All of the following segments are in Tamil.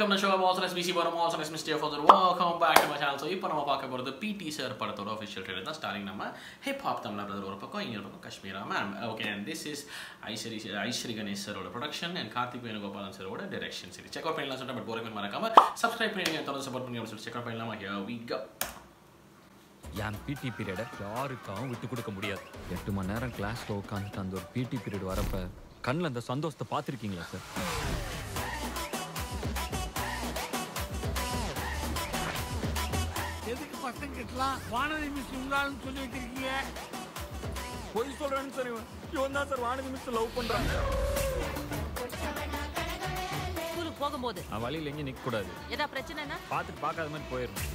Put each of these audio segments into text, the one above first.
Welcome to show also as பிசி பரம் ஆல்சோ எஸ் மிஸ்டே for welcome back to my channel so இப்போ நம்ம பார்க்க போகிறது பிடி சார் படத்தோட ஒஃபிஷியல் ட்ரெயிலர் தான் ஸ்டாரிங் நம்ம ஹிப் ஹாப் தமிழ் பிரதர் ஒரு பக்கம் இன்னொரு பக்கம் Kashmira ma'am okay and this is Aishwari Aishwari Ganesh சரோட ப்ரொடக்ஷன் அண்ட் கார்த்திக் வேணுகோபாலன் சரோட டைரக்ஷன் சரி செக் அவுட் பண்ணலாம் சொல்லிட்டு பட் போகிறேன் மறக்காம சப்ஸ்கிரைப் பண்ணி தொடர்ந்து சப்போர்ட் பண்ணி சொல்லி செக் அவுட் பண்ணலாம் ஹியர் வி கோ என் பிடி பீரியடை யாருக்காகவும் விட்டு கொடுக்க முடியாது எட்டு மணி நேரம் கிளாஸ்ல உட்காந்துட்டு அந்த ஒரு பிடி பீரியட் வரப்ப கண்ணில் அந்த சந்தோஷத்தை பார்த்துருக்கீங்களா சார் எதுக்கு பசங்கிட்டலாம் வானதி மிஸ் உங்களாலும் சொல்லி வச்சிருக்கீங்க பொய் சொல்றேன்னு சார் இவன் இவன் தான் சார் வானதி மிஸ் லவ் பண்றாங்க ஸ்கூலுக்கு போகும்போது நான் வழியில் எங்கேயும் நிற்க கூடாது ஏதா பிரச்சனைனா பார்த்துட்டு பார்க்காத மாதிரி போயிடணும்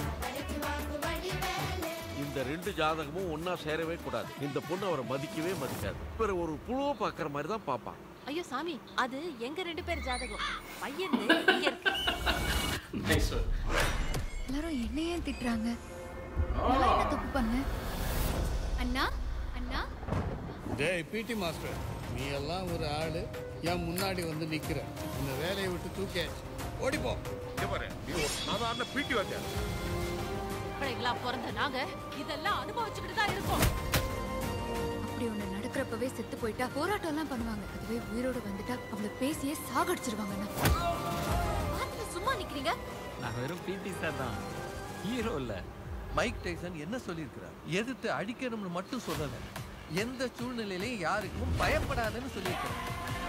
இந்த ரெண்டு ஜாதகமும் ஒண்ணா சேரவே கூடாது இந்த பொண்ணு அவரை மதிக்கவே மதிக்காது பிற ஒரு புழுவை பார்க்குற மாதிரி தான் பார்ப்பான் ஐயோ சாமி அது எங்க ரெண்டு பேர் ஜாதகம் பையன் இங்க இருக்கு நைஸ் எல்லாரும் என்ன ஏன் திட்டுறாங்க நான் என்ன தப்பு பண்ணேன் அண்ணா அண்ணா டேய் பிடி மாஸ்டர் நீ எல்லாம் ஒரு ஆளு என் முன்னாடி வந்து நிக்கிற இந்த வேலையை விட்டு தூக்கியாச்சு ஓடிப்போ சாதாரண பீட்டி வாத்தியார் பிள்ளைங்களா பிறந்த நாங்க இதெல்லாம் அனுபவிச்சுக்கிட்டு தான் இருக்கோம் அப்படி ஒண்ணு நடக்கிறப்பவே செத்து போயிட்டா போராட்டம் எல்லாம் பண்ணுவாங்க அதுவே உயிரோட வந்துட்டா அவளை பேசியே சாகடிச்சிருவாங்க அண்ணா பார்த்துட்டு சும்மா நிக்கிறீங்க நான் வெறும் பிடி சார் தான் ஹீரோ இல்லை மைக் டைசன் என்ன சொல்லியிருக்கிறார் எதிர்த்து அடிக்கணும்னு மட்டும் சொல்லல எந்த சூழ்நிலையிலையும் யாருக்கும் பயப்படாதுன்னு சொல்லியிருக்கிறார்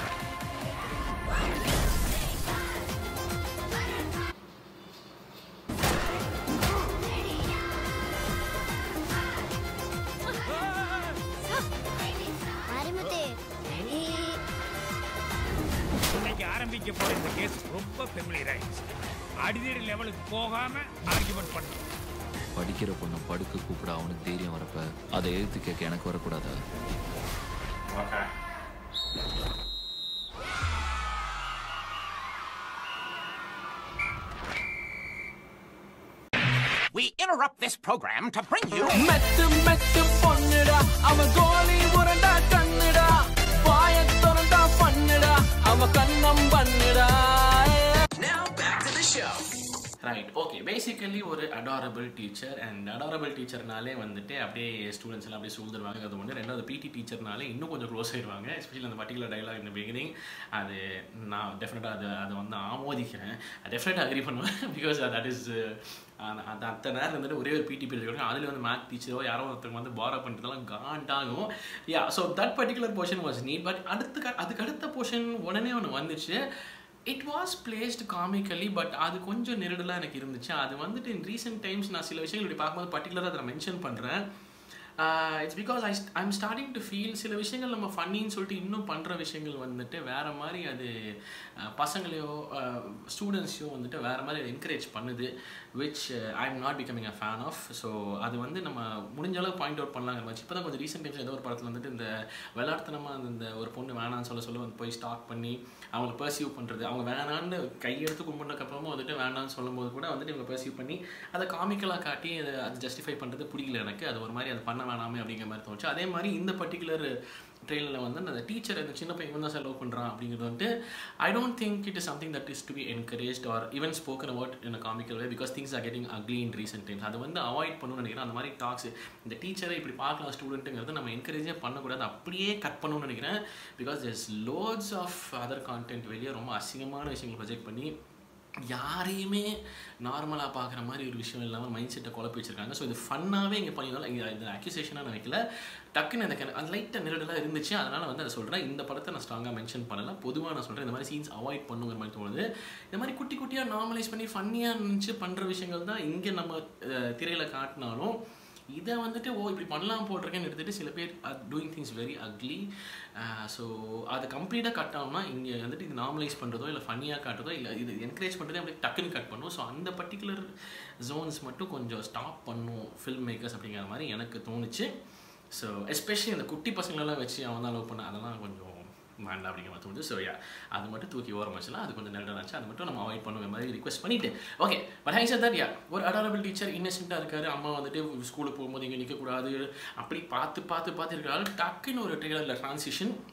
இன்னைக்கு ஆரம்பிக்க போற இந்த கேஸ் ரொம்ப ஃபெமிலியர் ஆயிடுச்சு அடிதடி லெவலுக்கு போகாம ஆர்குமெண்ட் பண்ணணும் படிக்கிற பொண்ணை படுக்க கூப்பிட அவனுக்கு தைரியம் வரப்ப அதை எழுத்து கேட்க எனக்கு வரக்கூடாதா okay We interrupt this program to bring you மெத்து மெத்து பொண்ணுடா அவ கோலி உரண்டா கண்ணுடா வாய திறந்தா பண்ணுடா அவ கண்ணம் பண்ணுடா Now back to the show. Right okay basically ஒரு அடாரபிள் டீச்சர் அண்ட் அடாரபிள் டீச்சர்னாலே வந்துட்டு அப்படியே ஸ்டூடெண்ட்ஸ் எல்லாம் அப்படியே சூழ்ந்துருவாங்க அது ஒன்று ரெண்டாவது பிடி டீச்சர்னாலே இன்னும் கொஞ்சம் க்ளோஸ் ஆயிடுவாங்க எஸ்பெஷலி அந்த பர்டிகுலர் டைலாக் இந்த பிகினிங் அது நான் டெஃபினட்டாக அது அதை வந்து ஆமோதிக்கிறேன் டெஃபினட்டாக அக்ரி பண்ணுவேன் பிகாஸ் தட் இஸ் அந்த அத்தனை நேரம் வந்துட்டு ஒரே ஒரு பிடி பீரியட் இருக்கும் அதில் வந்து மேத் டீச்சரோ யாரோ ஒருத்தவங்க வந்து பாரா பண்ணுறதெல்லாம் காண்டாகும் yeah so that particular portion was neat but அடுத்து க- அதுக்கு அடுத்த போர்ஷன் உடனே ஒன்று வந்துச்சு it was placed comically but அது கொஞ்சம் நெருடலாக எனக்கு இருந்துச்சு அது வந்துட்டு இன் ரீசெண்ட் டைம்ஸ் நான் சில விஷயங்கள் இப்படி பார்க்கும்போது பர்டிகுலராக அதை மென்ஷன் பண்ணுறேன் it's because I I'm starting to feel சில விஷயங்கள் நம்ம ஃபன்னின்னு சொல்லிட்டு இன்னும் பண்ணுற விஷயங்கள் வந்துட்டு வேறு மாதிரி அது அஹ், பசங்களையோ ஸ்டூடெண்ட்ஸையோ வந்துட்டு வேறு மாதிரி என்கரேஜ் பண்ணுது which I am not becoming a fan of so அது வந்து நம்ம முடிஞ்ச அளவு பாயிண்ட் அவுட் பண்ணலாங்கிற மாதிரி இப்போ தான் கொஞ்சம் ரீசெண்ட் டைம்ஸ் ஏதோ ஒரு படத்தில் வந்துட்டு இந்த விளையாட்டுத்தனமாக அந்த இந்த ஒரு பொண்ணு வேணான்னு சொல்ல சொல்ல வந்து போய் ஸ்டாக் பண்ணி அவங்களை பர்சீவ் பண்ணுறது அவங்க வேணான்னு கையெடுத்து கும்பிட்றதுக்கப்புறமா வந்துட்டு வேணான்னு சொல்லும்போது கூட வந்துட்டு இவங்க பர்சீவ் பண்ணி அதை காமிக்கலாக காட்டி அதை அது ஜஸ்டிஃபை பண்ணுறது பிடிக்கல எனக்கு அது ஒரு மாதிரி அதை பண்ண வேணாமே அப்படிங்கிற மாதிரி தோணுச்சு அதே மாதிரி இந்த பர்டிகுலர் ட்ரெயிலில் வந்து அந்த டீச்சர் இந்த சின்ன பையன் இவன் தான் செலவு பண்ணுறான் அப்படிங்கிறது வந்துட்டு I don't think it is something that is to be encourage or even spoken about in comical way because things are getting ugly in recent times அதை வந்து அவாய்ட் பண்ணணும்னு நினைக்கிறேன் அந்த மாதிரி டாக்ஸ் இந்த டீச்சரை இப்படி பார்க்கலாம் ஸ்டூடெண்ட்டுங்கிறது நம்ம என்கரேஜே பண்ணக்கூடாது அப்படியே கட் பண்ணணும்னு நினைக்கிறேன் because there's lots of other content வெளியே ரொம்ப அசிங்கமான விஷயங்கள் ப்ரொஜெக்ட் பண்ணி யாரையுமே நார்மலாக பார்க்குற மாதிரி ஒரு விஷயம் இல்லாமல் மைண்ட் செட்டை குழப்பி வச்சிருக்காங்க ஸோ இது ஃபன்னாகவே இங்கே பண்ணியிருந்தாலும் இங்கே இந்த அக்யூசேஷனாக நான் வைக்கல டக்குன்னு எனக்கு அந்த லைட்டாக நிரடலாக இருந்துச்சு அதனால் வந்து அதை சொல்கிறேன் இந்த படத்தை நான் ஸ்ட்ராங்காக மென்ஷன் பண்ணல பொதுவாக நான் சொல்கிறேன் இந்த மாதிரி சீன்ஸ் அவாய்ட் பண்ணுங்கிற மாதிரி தோணுது இந்த மாதிரி குட்டி குட்டியாக நார்மலைஸ் பண்ணி ஃபன்னியாக நினச்சி பண்ணுற விஷயங்கள் தான் இங்கே நம்ம திரையில் காட்டினாலும் இதை வந்துட்டு ஓ இப்படி பண்ணலாம் போட்டிருக்கேன்னு எடுத்துகிட்டு சில பேர் doing things very ugly so அதை கம்ப்ளீட்டாக கட் ஆகும்னா இங்கே வந்துட்டு இது நார்மலைஸ் பண்ணுறதோ இல்லை ஃபன்னியாக காட்டுறதோ இல்லை இது என்கரேஜ் பண்ணுறதே அப்படியே டக்குன்னு கட் பண்ணும் ஸோ அந்த பர்டிகுலர் ஜோன்ஸ் மட்டும் கொஞ்சம் ஸ்டாப் பண்ணும் ஃபில்ம் மேக்கர்ஸ் அப்படிங்கிற மாதிரி எனக்கு தோணுச்சு ஸோ எஸ்பெஷலி இந்த குட்டி பசங்களெல்லாம் வச்சு அவன் தான் லவ் பண்ண அதெல்லாம் கொஞ்சம் வேண்டாம் அப்படிங்கிற மாதிரி தோணுது ஸோ யா அது மட்டும் தூக்கி ஓரம் வச்சுலாம் அது கொஞ்சம் நேரம் ஆச்சு அது மட்டும் நம்ம அவாய்ட் பண்ணுற மாதிரி ரிக்வஸ்ட் பண்ணிட்டு okay but hi sir yeah ஒரு அடாரபிள் டீச்சர் இன்னசென்ட்டாக இருக்காரு அம்மா வந்துட்டு ஸ்கூலுக்கு போகும்போது இங்கே நிற்கக்கூடாது அப்படி பார்த்து பார்த்து பார்த்து இருக்கிறாள் டக்குன்னு ஒரு ட்ரெயிலரில் transition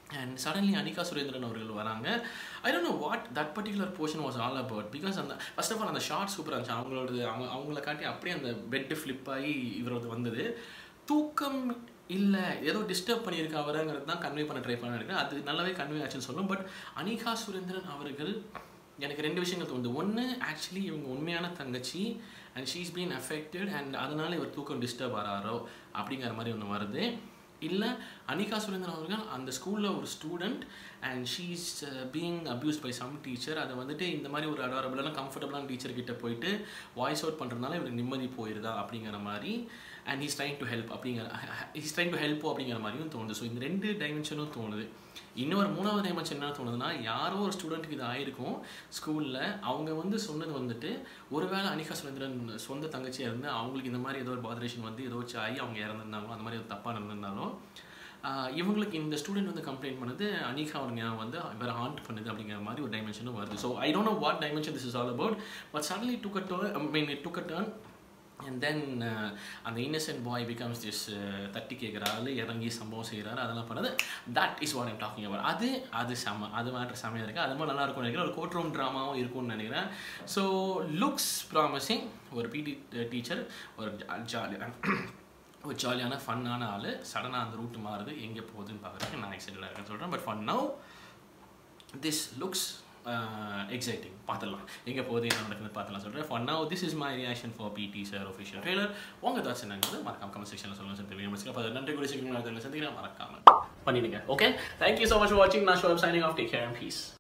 and suddenly Anikha Surendran அவர்கள் வராங்க I don't know what that particular portion was all about because அந்த ஃபர்ஸ்ட் ஆஃப் ஆல் அந்த ஷார்ட் சூப்பராக இருந்துச்சு அவங்களோட அவங்க அவங்கள காட்டி அப்படியே அந்த பெட்டு ஃப்ளிப் ஆகி இவரது வந்தது தூக்கம் இல்லை ஏதோ டிஸ்டர்ப் பண்ணியிருக்க அவரங்கிறது தான் கன்வே பண்ண ட்ரை பண்ண நினைக்கிறேன் அது நல்லாவே கன்வே ஆச்சுன்னு சொல்லும் பட் அனிகா சுரேந்திரன் அவர்கள் எனக்கு ரெண்டு விஷயங்கள் தோணுது ஒன்று ஆக்சுவலி இவங்க உண்மையான தங்கச்சி and she's been affected and அதனால இவர் தூக்கம் டிஸ்டர்ப் ஆறாரோ அப்படிங்கிற மாதிரி ஒன்று வருது இல்லை அனிகா சுரேந்திரன் அவர்கள் அந்த ஸ்கூலில் ஒரு student and she's being abuse by some teacher அதை வந்துட்டு இந்த மாதிரி ஒரு அடாரபிளான கம்ஃபர்டபுளான டீச்சர் கிட்ட போயிட்டு வாய்ஸ் அவுட் பண்ணுறதுனால இவருக்கு நிம்மதி போயிருதா அப்படிங்கிற மாதிரி and he's trying to help அப்படிங்கிற ஹீஸ் ட்ரைங் டு ஹெல்ப் அப்படிங்கிற மாதிரியும் தோணுது ஸோ இந்த ரெண்டு டைமென்ஷனும் தோணுது இன்னொரு மூணாவது டைமென்ஷன் என்ன தோணுதுன்னா யாரோ ஒரு ஸ்டூடெண்ட்டுக்கு இது ஆயிருக்கும் ஸ்கூலில் அவங்க வந்து சொன்னது வந்துட்டு ஒருவேளை அனிகா சுரேந்திரன் சொந்த தங்கச்சியாக இருந்து அவங்களுக்கு இந்த மாதிரி ஏதோ ஒரு பாதரேஷன் வந்து ஏதோ வச்சு ஆகி அவங்க இறந்துருந்தாங்களோ அந்த மாதிரி ஒரு தப்பாக நடந்திருந்தாலும் ஆஹ் இவங்களுக்கு இந்த ஸ்டூடெண்ட் வந்து கம்ப்ளைண்ட் பண்ணது அனிகாவோட ஞாபகம் வந்து வேறு ஹாண்ட் பண்ணுது அப்படிங்கிற மாதிரி ஒரு டைமென்ஷனும் வருது so I don't know what dimension this is all about but suddenly took a turn I mean it took a turn and then அந்த இன்னசென்ட் பாய் பிகம்ஸ் திஸ் தட்டி கேட்குறாரு இறங்கி சம்பவம் செய்கிறாரு அதெல்லாம் பண்ணது that is what I'm talking about அது அது செம அது மேட்ரு செமையாக இருக்குது அது மாதிரி நல்லா இருக்கும்னு நினைக்கிறேன் ஒரு கோர்ட் ரூம் ட்ராமாவும் இருக்கும்னு நினைக்கிறேன் ஸோ லுக்ஸ் ப்ராமிசிங் ஒரு பிடி டீச்சர் ஒரு ஜாலியாக ஒரு ஜாலியான ஃபன்னான ஆள் சடனாக அந்த ரூட் மாறுது எங்கே போகுதுன்னு பார்க்குறதுக்கு நான் எக்ஸைட்டடாக இருக்கேன்னு சொல்கிறேன் but fun now this looks exciting பார்த்துடலாம் எங்கே போகுது என்ன நடக்குது பார்த்துலாம் சொல்கிறேன் for now this is my reaction for PT sir official trailer உங்கள் தாட்ஸ் என்னங்கிறது மறக்காம கமெண்ட் செக்ஷனில் சொல்லுங்கள் சார் தெரியும் அப்போ நன்றி கூட சீக்கிரம் சந்திக்கிறேன் மறக்காம பண்ணிடுங்க okay thank you so much for வாட்சிங் நான் ஷோ signing off take care and piece